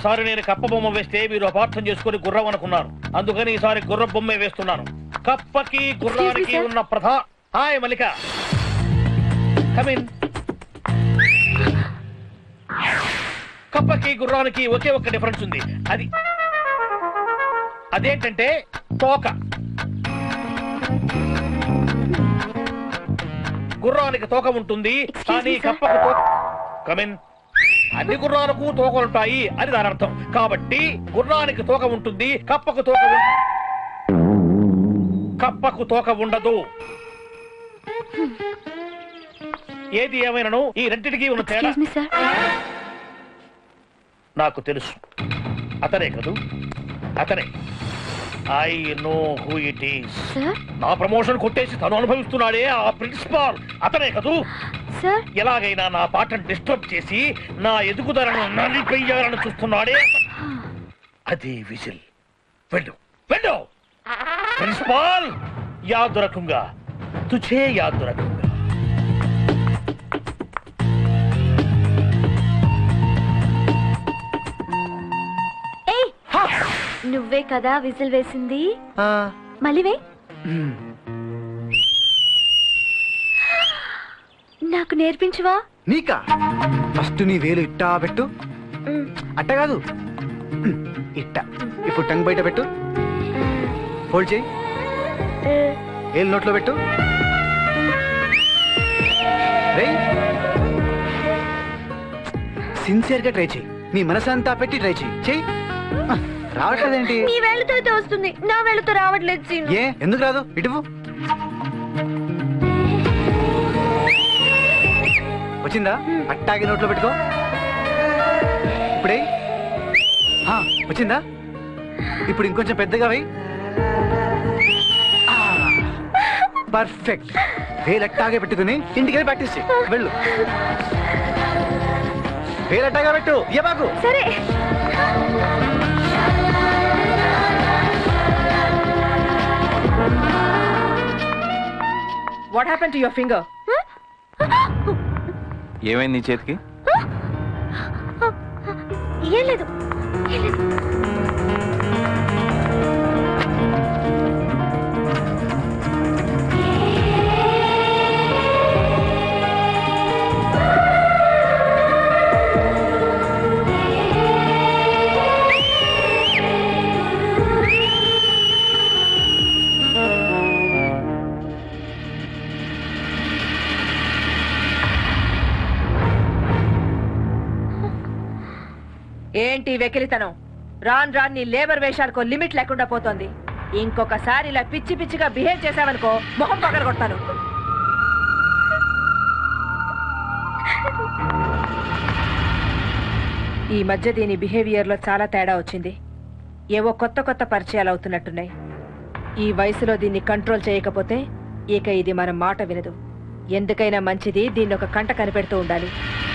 పోయినసారి నేను కప్ప బొమ్మ వేస్తే మీరు అపార్థం చేసుకుని గుర్రం అనుకున్నారు అందుకని ఈసారి గుర్ర బొమ్మే వేస్తున్నాను కప్పకి గుర్రానికి sir. ఉన్న ప్రధా హాయ్ మల్లిక కమిన్ కప్పకి గుర్రానికి ఒకే ఒక్క డిఫరెన్స్ ఉంది అది అదేంటంటే తోక గుర్రానికి తోక ఉంటుంది Excuse కానీ me, sir. కప్పకు తోక కమిన్ అన్ని గుర్రాలకు తోకలుంటాయి అని దాని అర్థం కాబట్టి గుర్రానికి తోక ఉంటుంది కప్పకు తోక ఉం- కప్పకు తోక ఉండదు ఏది ఏమైనాను ఈ రెంటికి ఉన్న తేడా ఎక్స్క్యూజ్ మీ సార్ నాకు తెలుసు అతనే కదూ అతనే I know who it is sir నా ప్రమోషన్ కొట్టేసి తను అనుభవిస్తున్నాడే ఆ ప్రిన్సిపాల్ అతనే కదూ సార్ ఎలాగైనా నా పాటను డిస్టర్బ్ చేసి నా ఎదుగుదలను నలిపెయ్యాలని చూస్తున్నాడే అదే విజిల్ వెళ్ళు వెళ్ళు ప్రిన్సిపాల్ యాద్ రకంగా తుझे యాద్ రకంగా ఏయ్ నువ్వే కదా విజిల్ వేసింది ఆ, మళ్ళీ వే మ్, నాకు నేర్పించవా నీకా ఫస్ట్ నీ వేలు ఇట్టా పెట్టు మ్, అట్ట కాదు మ్, ఇట్ట ఇప్పుడు టంగ్ బయట పెట్టు హోల్డ్ చేయి ఏ, ఏలు నోట్లో పెట్టు రేయ్ సిన్సియర్ గా ట్రై చేయి నీ మనసంతా పెట్టి ట్రై చేయి చెయ్యి ఆ, రావట్లేదేంటి నీ వేళ్ళతో అయితే వస్తుంది నా వేళ్ళతో రావట్లేదు సీను ఏ ఎందుకు రాదు ఇటువు వచ్చిందా అట్టాగి నోట్లో పెట్టుకో ఇప్పుడే ఆ, వచ్చిందా ఇప్పుడు ఇంకొంచెం పెద్దగా వెయ్యి పర్ఫెక్ట్ వేలట్టాగే పెట్టుకుని ఇంటికి వెళ్ళి ప్రాక్టీస్ చేయి వెళ్ళు వేలట్టాగా పెట్టు ఏ బాకు సరే what happen to your finger ఏమైంది నీ చేతికి ఏం లేదు ఏం లేదు ఏంటి వెకిలితనం రాన్ రాన్ నీ లేబర్ వేషాలకు లిమిట్ లేకుండా పోతోంది ఇంకొకసారి ఇలా పిచ్చి పిచ్చిగా బిహేవ్ చేసావనుకో మొహం పగల కొడతాను ఈ మధ్య దీని బిహేవియర్ లో చాలా తేడా వచ్చింది ఏవో కొత్త కొత్త పరిచయాలు అవుతున్నట్టున్నాయి ఈ వయసులో దీన్ని కంట్రోల్ చేయకపోతే ఇక ఇది మన మాట వినదు ఎందుకైనా మంచిది దీన్ని ఒక కంట కనిపెడుతూ ఉండాలి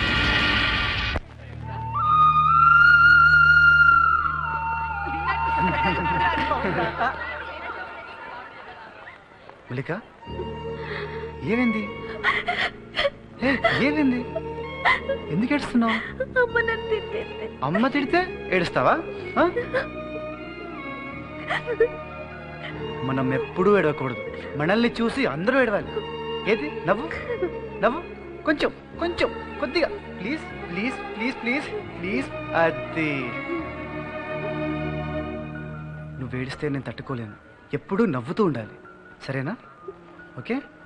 మల్లిక ఏమైంది ఏ, ఏమైంది ఎందుకు ఏడుస్తున్నావు అమ్మ నన్ను తిట్టేస్తే అమ్మ తిడితే ఏడుస్తావా ఆ? మనం ఎప్పుడూ ఏడవకూడదు మనల్ని చూసి అందరూ ఏడవాలి ఏది నవ్వు నవ్వు కొంచెం కొంచెం కొద్దిగా please please please please please అది నువ్వు ఏడిస్తే నేను తట్టుకోలేను ఎప్పుడూ నవ్వుతూ ఉండాలి సరేనా ఓకే